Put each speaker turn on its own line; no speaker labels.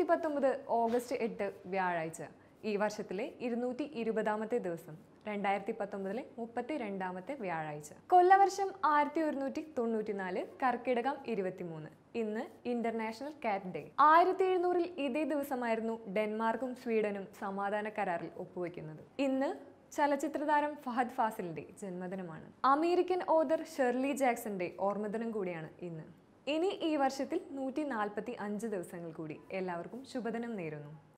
രണ്ടായിരത്തി പത്തൊമ്പത് ഓഗസ്റ്റ് എട്ട് വ്യാഴാഴ്ച ഈ വർഷത്തിലെ ഇരുന്നൂറ്റി ഇരുപതാമത്തെ ദിവസം രണ്ടായിരത്തി പത്തൊമ്പതിലെ മുപ്പത്തി രണ്ടാമത്തെ വ്യാഴാഴ്ച കൊല്ലവർഷം ആയിരത്തി ഒരുന്നൂറ്റി തൊണ്ണൂറ്റിനാല് കർക്കിടകം ഇരുപത്തിമൂന്ന് ഇന്ന് ഇന്റർനാഷണൽ കാറ്റ് ഡേ ആയിരത്തി എഴുന്നൂറിൽ ഇതേ ദിവസമായിരുന്നു ഡെൻമാർക്കും സ്വീഡനും സമാധാന കരാറിൽ ഒപ്പുവെക്കുന്നത് ഇന്ന് ചലച്ചിത്രതാരം ഫഹദ് ഫാസിലിന്റെ ജന്മദിനമാണ് അമേരിക്കൻ ഓദർ ഷെർലി ജാക്സന്റെ ഓർമ്മദിനം കൂടിയാണ് ഇന്ന് ഇനി ഈ വർഷത്തിൽ നൂറ്റി നാൽപ്പത്തി അഞ്ച് ദിവസങ്ങൾ കൂടി എല്ലാവർക്കും ശുഭദിനം നേരുന്നു